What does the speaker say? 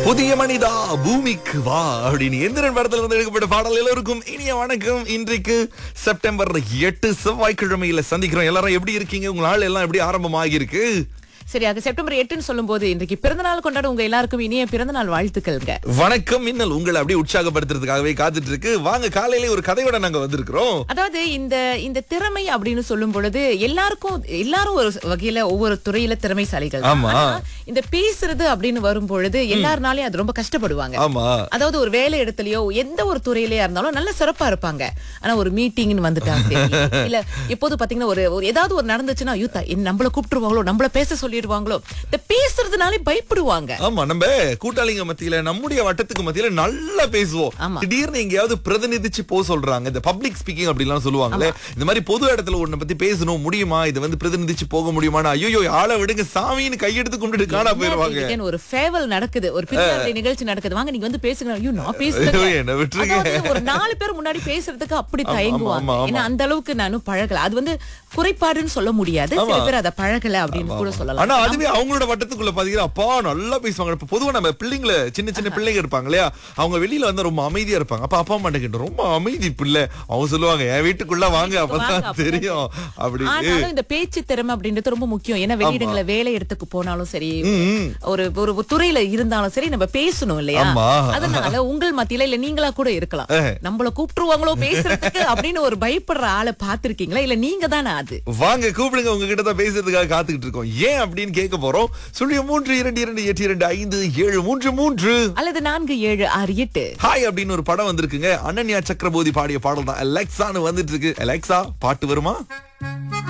புதிய மனிதா பூமிக்கு வா அப்படின்னு எந்திரன் படத்துல இருந்து எடுக்கப்பட்ட பாடல் எல்லோருக்கும் இனிய வணக்கம் இன்றைக்கு செப்டம்பர் எட்டு செவ்வாய்க்கிழமையில சந்திக்கிறோம் எல்லாரும் எப்படி இருக்கீங்க உங்க நாள் எல்லாம் எப்படி ஆரம்பமாகி இருக்கு சரி அது செப்டம்பர் எட்டுன்னு சொல்லும்போது இன்றைக்கு பிறந்தநாள் கொண்டாட உங்க எல்லாருக்கும் இனிய பிறந்தநாள் வாழ்த்துக்கள்ங்க வணக்கம் மின்னல் உங்களை அப்படியே உற்சாகப்படுத்துறதுக்காகவே காத்துட்டு இருக்கு வாங்க காலையில ஒரு கதையோட நாங்க வந்திருக்கிறோம் அதாவது இந்த இந்த திறமை அப்படின்னு சொல்லும் பொழுது எல்லாருக்கும் எல்லாரும் ஒரு வகையில ஒவ்வொரு துறையில திறமைசாலிகள் தான். ஆமா. ஆனா, இந்த பேசுறது அப்படின்னு வரும் பொழுது எல்லாருனாலையும் அது ரொம்ப கஷ்டப்படுவாங்க ஆமா அதாவது ஒரு வேலை இடத்துலயோ எந்த ஒரு துறையிலயா இருந்தாலும் நல்ல சிறப்பா இருப்பாங்க ஆனா ஒரு மீட்டிங்னு வந்துட்டாங்க சரி, இல்ல எப்போது பாத்தீங்கன்னா ஒரு ஒரு ஏதாவது ஒரு நடந்துச்சுன்னா ஐயோ த- என்ன நம்மள கூப்பிட்டுருவாங்களோ நம்மள பேச சொல்லிடுவாங்களோ இந்த பேசுறதுனாலே பயப்படுவாங்க ஆமா நம்ம கூட்டாளிங்க மத்தியில நம்முடைய வட்டத்துக்கு மத்தியில நல்லா பேசுவோம் ஆமா. திடீர்னு எங்கேயாவது பிரதிநிதிச்சு போக சொல்றாங்க இந்த பப்ளிக் ஸ்பீக்கிங் அப்படிலாம் சொல்லுவாங்களே இந்த மாதிரி பொது இடத்துல ஒண்ணு பத்தி பேசணும் முடியுமா இது வந்து பிரதிநிதிச்சு போக முடியுமான்னு ஐயோ ஆளை விடுங்க சாமின்னு கையெடுத்து கும்பிட்டு காணா போயிருவாங்க என்ன ஒரு ஃபேவல் நடக்குது ஒரு பின்னாடி நிகழ்ச்சி நடக்குது வாங்க நீங்க வந்து பேசுங்க ஐயோ நான் ஐயோ, பேசுறேன் என்னை விட்டுருங்க. அதாவது ஒரு நாலு பேர் முன்னாடி பேசுறதுக்கு அப்படி ஆமா, தயங்குவாங்க ஆமா, ஆமா. ஏன்னா அந்த அளவுக்கு நானும் பழகல அது வந்து குறைபாடுன்னு சொல்ல முடியாது சில பேர் அதை பழகல அப்படின்னு கூட சொல்லலாம் ஆனா அதுவே அவங்களோட வட்டத்துக்குள்ள பாத்தீங்கன்னா அப்பா நல்லா பேசுவாங்க இப்ப பொதுவா நம்ம பிள்ளைங்கள சின்ன சின்ன பிள்ளைங்க இருப்பாங்க இல்லையா அவங்க வெளியில வந்து ரொம்ப அமைதியா இருப்பாங்க அப்ப அப்பா அம்மா கிட்ட ரொம்ப அமைதி பிள்ளை அவங்க சொல்லுவாங்க என் வீட்டுக்குள்ள வாங்க வாங்க, அப்பதான் அப்பதான் தெரியும் அப்படி ஆனாலும் இந்த பேச்சு திறமை அப்படின்றது ரொம்ப முக்கியம் ஏன்னா வெளியிடங்கள வேலை இடத்துக்கு போனாலும் சரி ம். ஒரு ஒரு ஒரு துறையில இருந்தாலும் சரி நம்ம பேசணும் இல்லையா ஆமா. அதனால உங்கள் மத்தியில இல்ல நீங்களா கூட இருக்கலாம் நம்மள கூப்பிட்டுருவாங்களோ பேசுறதுக்கு அப்படின்னு ஒரு பயப்படுற ஆளை பாத்திருக்கீங்களா இல்ல நீங்க தானே அது வாங்க கூப்பிடுங்க உங்ககிட்ட தான் பேசுறதுக்காக காத்துக்கிட்டு இருக்கோம் ஏன் அப்படின்னு கேட்க போறோம் சொல்லிய மூன்று இரண்டு இரண்டு எட்டு இரண்டு ஐந்து ஏழு மூன்று மூன்று அல்லது நான்கு ஏழு ஆறு எட்டு ஹாய் அப்படின்னு ஒரு படம் வந்திருக்குங்க அனன்யா சக்கரபோதி பாடிய பாடல் தான் அலெக்சான்னு வந்துட்டு இருக்கு அலெக்சா பாட்டு வருமா